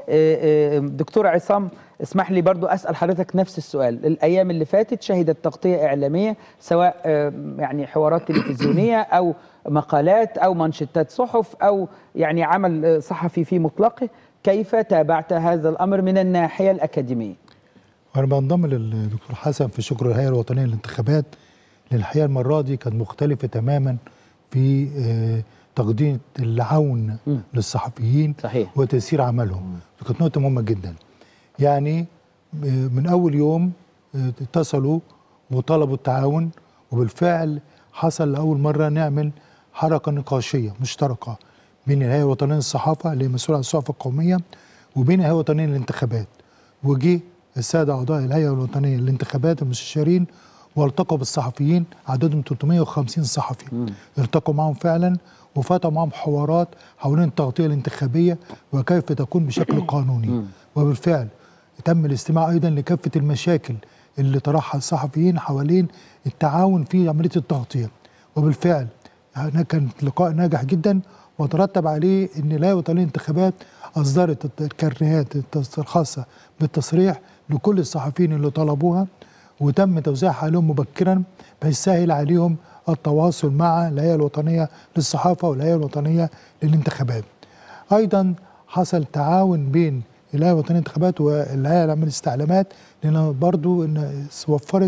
آه، آه، دكتور عصام اسمح لي برضو اسال حضرتك نفس السؤال الايام اللي فاتت شهدت تغطيه اعلاميه سواء آه، يعني حوارات تلفزيونيه او مقالات او منشطات صحف او يعني عمل آه، صحفي في مطلقه كيف تابعت هذا الامر من الناحيه الاكاديميه وانا بنضم للدكتور حسن في شكر الهيئه الوطنيه للانتخابات لان الحقيقه المره دي كانت مختلفه تماما في آه، تقديم العون مم. للصحفيين صحيح. وتيسير عملهم دي كانت نقطه مهمه جدا يعني آه، من اول يوم آه، اتصلوا وطلبوا التعاون وبالفعل حصل لاول مره نعمل حركه نقاشيه مشتركه بين الهيئه الوطنيه للصحافه اللي هي مسؤوله عن الصحافه القوميه وبين الهيئه الوطنيه للانتخابات وجه الساده اعضاء الهيئه الوطنيه للانتخابات المستشارين والتقوا بالصحفيين عددهم 350 صحفي التقوا معهم فعلا وفتحوا معهم حوارات حوالين التغطيه الانتخابيه وكيف تكون بشكل قانوني وبالفعل تم الاستماع ايضا لكافه المشاكل اللي طرحها الصحفيين حوالين التعاون في عمليه التغطيه وبالفعل يعني كان لقاء ناجح جدا وترتب عليه ان الهيئه الوطنيه للانتخابات اصدرت الكرنيهات التص- الخاصه بالتصريح لكل الصحفيين اللي طلبوها وتم توزيعها عليهم مبكرا بحيث يسهل عليهم التواصل مع الهيئه الوطنيه للصحافه والهيئه الوطنيه للانتخابات. ايضا حصل تعاون بين الهيئه الوطنيه للانتخابات والهيئه العامه للاستعلامات لان برضو ان وفرت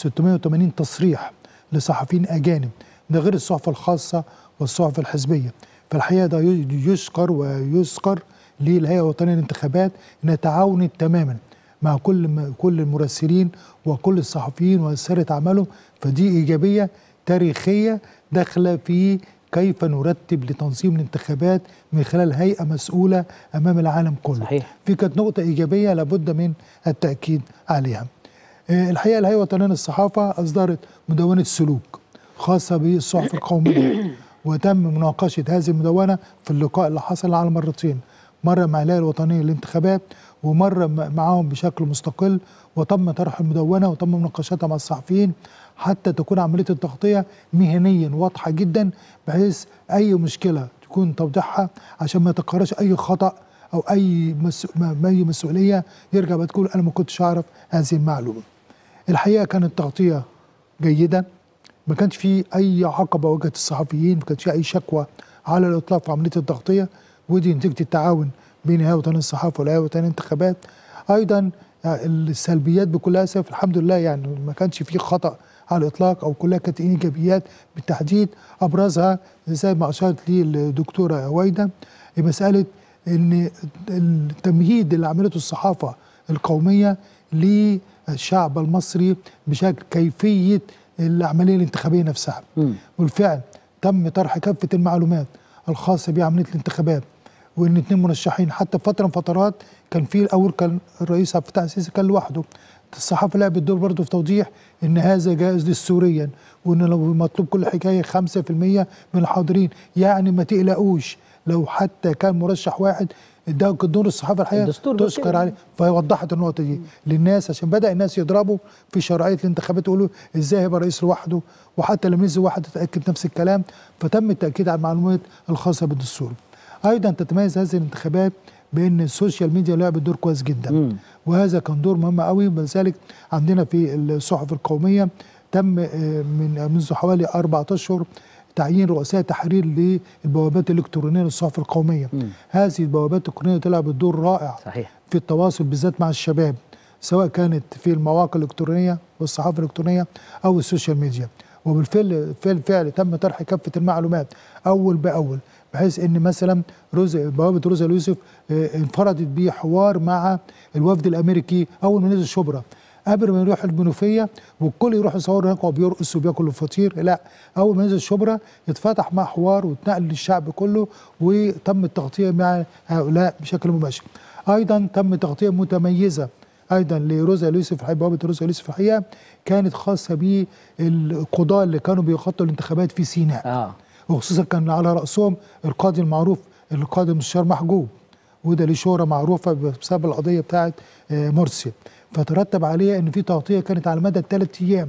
680 تصريح لصحفيين اجانب ده غير الصحف الخاصه والصحف الحزبيه فالحقيقه ده ي- يشكر ويذكر للهيئه الوطنيه للانتخابات انها تعاونت تماما مع كل م- كل المراسلين وكل الصحفيين وسيره عملهم فدي ايجابيه تاريخيه داخله في كيف نرتب لتنظيم الانتخابات من خلال هيئه مسؤوله امام العالم كله صحيح. في كانت نقطه ايجابيه لابد من التاكيد عليها آه، الحقيقه الهيئه الوطنيه للصحافه اصدرت مدونه سلوك خاصه بالصحف القوميه وتم مناقشه هذه المدونه في اللقاء اللي حصل على مرتين مره مع الهيئه الوطنيه للانتخابات ومره م- معاهم بشكل مستقل وتم طرح المدونه وتم مناقشتها مع الصحفيين حتى تكون عمليه التغطيه مهنيا واضحه جدا بحيث اي مشكله تكون توضيحها عشان ما يتكررش اي خطا او اي مس... ما- اي مسؤوليه يرجع بعد تقول انا ما كنتش اعرف هذه المعلومه. الحقيقه كانت تغطيه جيده ما كانش في اي عقبه واجهت الصحفيين ما كانش في اي شكوى على الاطلاق في عمليه التغطيه ودي نتيجه التعاون بين الهيئه الوطنيه للصحافه والهيئه الوطنيه للانتخابات ايضا السلبيات بكل اسف الحمد لله يعني ما كانش في خطا على الاطلاق او كلها كانت ايجابيات بالتحديد ابرزها زي ما اشارت لي الدكتوره هويده مساله ان التمهيد اللي عملته الصحافه القوميه للشعب المصري بشكل كيفيه العمليه الانتخابيه نفسها بالفعل تم طرح كافه المعلومات الخاصه بعمليه الانتخابات وان اثنين مرشحين حتى فتره من فترات كان في الاول كان الرئيس عبد الفتاح السيسي كان لوحده الصحافه لعبت دور برضه في توضيح ان هذا جائز دستوريا وان لو مطلوب كل حكايه 5% من الحاضرين يعني ما تقلقوش لو حتى كان مرشح واحد ده كان دور الصحافه الحقيقه الدستور بيقول تشكر كده. عليه فوضحت النقطه دي للناس عشان بدا الناس يضربوا في شرعيه الانتخابات يقولوا ازاي هيبقى رئيس لوحده وحتى لما ينزل واحد تتاكد نفس الكلام فتم التاكيد على المعلومات الخاصه بالدستور ايضا تتميز هذه الانتخابات بان السوشيال ميديا لعبت دور كويس جدا وهذا كان دور مهم قوي لذلك عندنا في الصحف القوميه تم آه، من منذ حوالي أربعة أشهر تعيين رؤساء تحرير للبوابات الإلكترونية للصحف القومية هذه البوابات الإلكترونية تلعب دور رائع صحيح في التواصل بالذات مع الشباب سواء كانت في المواقع الإلكترونية والصحافة الإلكترونية أو السوشيال ميديا وبالفعل فعل فعل تم طرح كافة المعلومات أول بأول بحيث ان مثلا روزا بوابه روزا اليوسف آه، انفردت بحوار مع الوفد الامريكي اول ما نزل شبرا قبل ما يروح المنوفيه والكل يروح يصور هناك وهو بيرقص وبياكل الفطير لا اول ما نزل شبرا اتفتح مع حوار واتنقل للشعب كله وتم التغطيه مع هؤلاء بشكل مباشر ايضا تم تغطيه متميزه ايضا لروزا اليوسف الحقيقه بوابه روزا اليوسف الحقيقه كانت خاصه بالقضاه اللي كانوا بيخطوا الانتخابات في سيناء اه وخصوصا كان على راسهم القاضي المعروف القاضي المستشار محجوب وده ليه شهره معروفه بسبب القضيه بتاعه آه، مرسي فترتب عليها ان في تغطيه كانت على مدى ثلاث ايام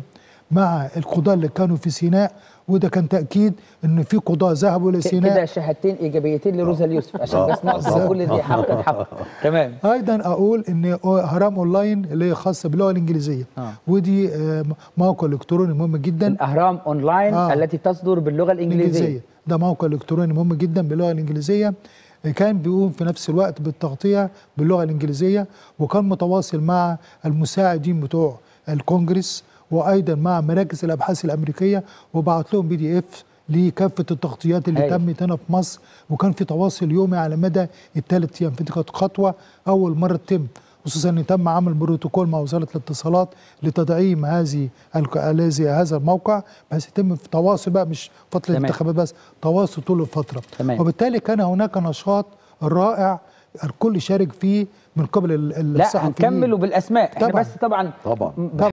مع القضاة اللي كانوا في سيناء وده كان تأكيد ان في قضاة ذهبوا كده لسيناء شهادتين ايجابيتين لروزا اليوسف عشان بس نقطه بالظبط. كل دي حق حق تمام ايضا اقول ان هرام اونلاين اللي هي خاصه باللغه الانجليزيه آه. ودي آه، موقع الكتروني مهم جدا الاهرام اونلاين آه. التي تصدر باللغه الانجليزيه الانجليزيه ده موقع الكتروني مهم جدا باللغه الانجليزيه كان بيقوم في نفس الوقت بالتغطيه باللغه الانجليزيه وكان متواصل مع المساعدين بتوع الكونجرس وايضا مع مراكز الابحاث الامريكيه وبعت لهم بي دي اف لكافه التغطيات اللي هايل. تمت هنا في مصر وكان في تواصل يومي على مدى الثلاث ايام فدي كانت خطوه اول مره تتم خصوصا ان تم عمل بروتوكول مع وزاره الاتصالات لتدعيم هذه الك- هذه هذا الموقع بحيث يتم في تواصل بقى مش فتره تمام. الانتخابات بس تواصل طول الفتره تمام. وبالتالي كان هناك نشاط رائع الكل شارك فيه من قبل ال- لا الصحفيين هنكمل وبالاسماء احنا طبعاً. بس طبعا طبعاً. م-